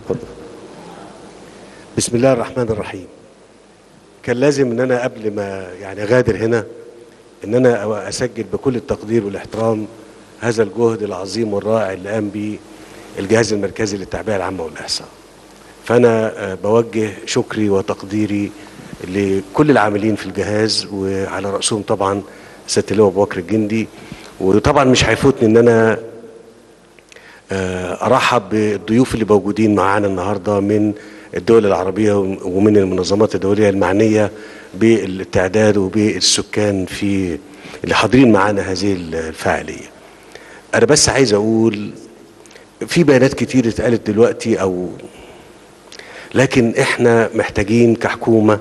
اتفضل. بسم الله الرحمن الرحيم كان لازم ان انا قبل ما يعني اغادر هنا ان انا اسجل بكل التقدير والاحترام هذا الجهد العظيم والرائع اللي قام به الجهاز المركزي للتعبئه العامه والاحصاء فانا آه، بوجه شكري وتقديري لكل العاملين في الجهاز وعلى راسهم طبعا سياده اللواء ابو بكر الجندي وطبعا مش هيفوتني ان انا آه، ارحب بالضيوف اللي موجودين معانا النهارده من الدول العربيه ومن المنظمات الدوليه المعنيه بالتعداد وبالسكان في اللي حاضرين معانا هذه الفاعليه. انا بس عايز اقول في بيانات كتير اتقالت دلوقتي او لكن احنا محتاجين كحكومه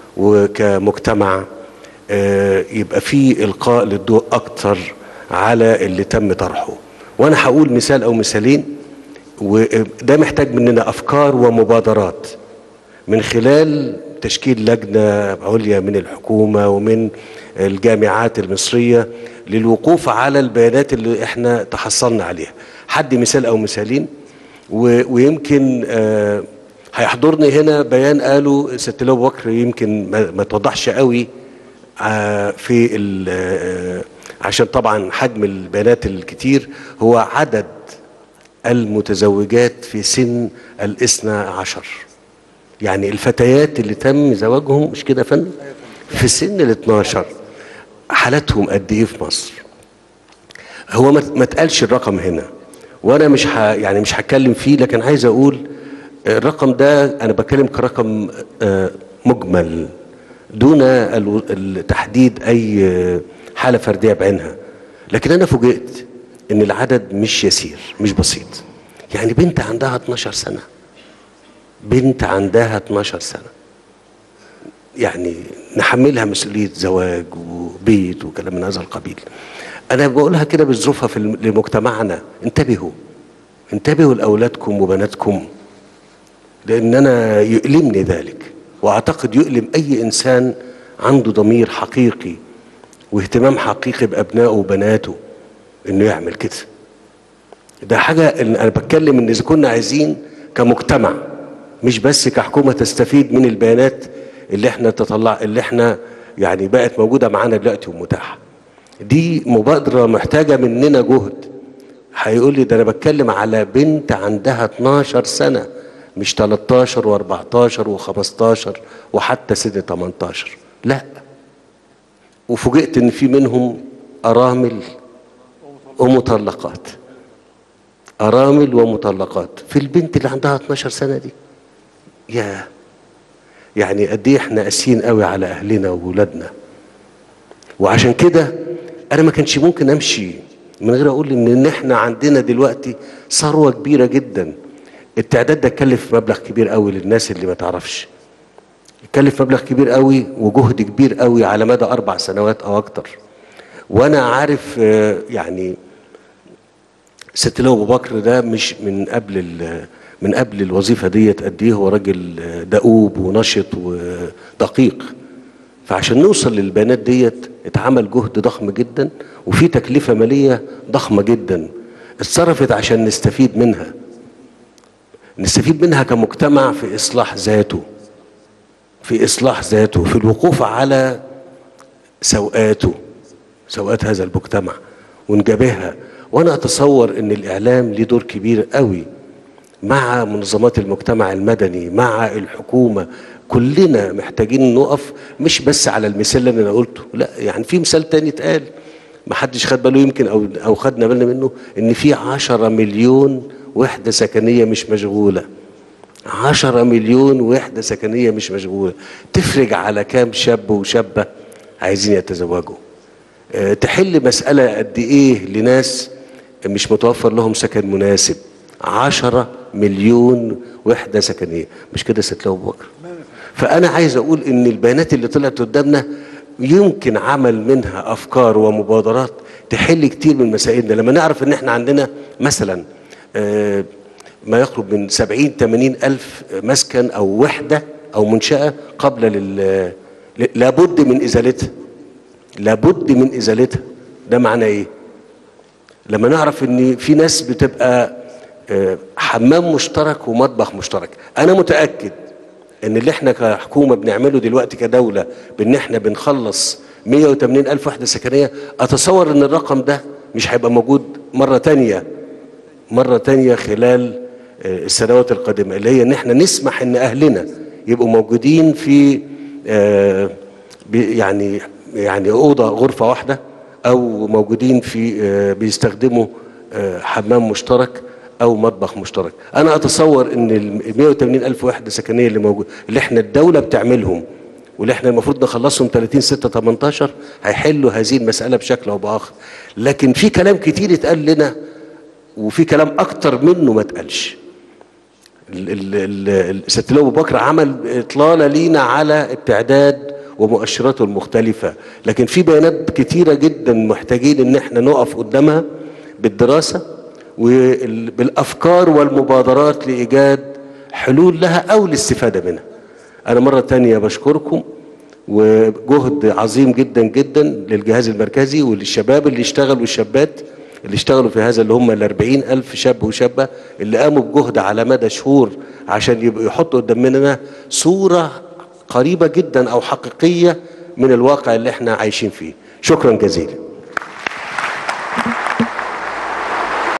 وكمجتمع آه، يبقى في القاء للضوء اكتر على اللي تم طرحه وانا هقول مثال او مثالين وده محتاج مننا افكار ومبادرات من خلال تشكيل لجنه عليا من الحكومه ومن الجامعات المصريه للوقوف على البيانات اللي احنا تحصلنا عليها حد مثال او مثالين و- ويمكن آه، هيحضرني هنا بيان قاله ست لو بكر يمكن ما ما توضحش قوي آه، في ال- آه، عشان طبعا حجم البيانات الكتير هو عدد المتزوجات في سن الاثنى عشر يعني الفتيات اللي تم زواجهم مش كده يا فندم في سن ال 12 حالاتهم قد ايه في مصر هو ما ما اتقالش الرقم هنا وانا مش ح... يعني مش هتكلم فيه لكن عايز اقول الرقم ده انا بتكلم كرقم آه، مجمل دون الو- التحديد اي آه، حاله فرديه بعينها لكن انا فوجئت ان العدد مش يسير مش بسيط يعني بنت عندها 12 سنه بنت عندها 12 سنه يعني نحملها مسؤوليه زواج وبيت وكلام من هذا القبيل انا بقولها كده بظروفها في الم- لمجتمعنا انتبهوا انتبهوا لاولادكم وبناتكم لان انا يؤلمني ذلك واعتقد يؤلم اي انسان عنده ضمير حقيقي واهتمام حقيقي بابنائه وبناته انه يعمل كده ده حاجه إن انا بتكلم ان اذا كنا عايزين كمجتمع مش بس كحكومه تستفيد من البيانات اللي احنا تطلع اللي احنا يعني بقت موجوده معانا دلوقتي ومتاحه دي مبادره محتاجه مننا جهد هيقول لي ده انا بتكلم على بنت عندها 12 سنه مش 13 و14 و15 وحتى سن 18 لا وفوجئت ان في منهم ارامل ومطلقات ارامل ومطلقات في البنت اللي عندها 12 سنه دي يا يعني قد ايه احنا قاسيين قوي على اهلنا وولادنا وعشان كده انا ما كانش ممكن امشي من غير اقول ان إن احنا عندنا دلوقتي ثروه كبيره جدا التعداد ده كلف مبلغ كبير قوي للناس اللي ما تعرفش كلف مبلغ كبير قوي وجهد كبير قوي على مدى اربع سنوات او اكتر وانا عارف آه، يعني ست لو ابو بكر ده مش من قبل ال- من قبل الوظيفه ديت قد ايه هو راجل آه، دؤوب ونشط ودقيق فعشان نوصل للبيانات ديت اتعمل جهد ضخم جدا وفي تكلفه ماليه ضخمه جدا اتصرفت عشان نستفيد منها نستفيد منها كمجتمع في اصلاح ذاته في اصلاح ذاته في الوقوف على سوءاته سوءات هذا المجتمع ونجابهها وانا اتصور ان الاعلام ليه دور كبير قوي مع منظمات المجتمع المدني مع الحكومه كلنا محتاجين نقف مش بس على المثال اللي انا قلته لا يعني في مثال تاني اتقال ما حدش خد باله يمكن او او خدنا بالنا منه ان في عشرة مليون وحده سكنيه مش مشغوله عشرة مليون وحده سكنيه مش مشغوله تفرج على كام شاب وشابه عايزين يتزوجوا آه، تحل مسألة قد إيه لناس مش متوفر لهم سكن مناسب عشرة مليون وحدة سكنية مش كده ست أبو بكر فأنا عايز أقول إن البيانات اللي طلعت قدامنا يمكن عمل منها أفكار ومبادرات تحل كتير من مسائلنا لما نعرف إن إحنا عندنا مثلا آه، ما يقرب من 70 80 ألف مسكن أو وحدة أو منشأة قبل لل لابد من إزالتها لابد من ازالتها ده معناه ايه لما نعرف ان في ناس بتبقى آه، حمام مشترك ومطبخ مشترك انا متاكد ان اللي احنا كحكومه بنعمله دلوقتي كدوله بان احنا بنخلص 180 الف وحده سكنيه اتصور ان الرقم ده مش هيبقى موجود مره تانية مره تانية خلال آه، السنوات القادمه اللي هي ان احنا نسمح ان اهلنا يبقوا موجودين في آه، بي- يعني يعني اوضه غرفه واحده او موجودين في آه، بيستخدموا آه، حمام مشترك او مطبخ مشترك انا اتصور ان ال 180 الف وحده سكنيه اللي موجود اللي احنا الدوله بتعملهم واللي احنا المفروض نخلصهم 30 6 18 هيحلوا هذه المساله بشكل او باخر لكن في كلام كتير اتقال لنا وفي كلام اكتر منه ما اتقالش ال- ال- ال- ست اللواء ابو بكر عمل اطلاله لينا على التعداد ومؤشراته المختلفه لكن في بيانات كتيره جدا محتاجين ان احنا نقف قدامها بالدراسه وبالافكار والمبادرات لايجاد حلول لها او الاستفاده منها انا مره تانية بشكركم وجهد عظيم جدا جدا للجهاز المركزي وللشباب اللي اشتغلوا والشابات اللي اشتغلوا في هذا اللي هم ال 40 ألف شاب وشابة اللي قاموا بجهد على مدى شهور عشان يبقوا يحطوا قدامنا صورة قريبة جدا أو حقيقية من الواقع اللي احنا عايشين فيه شكرا جزيلا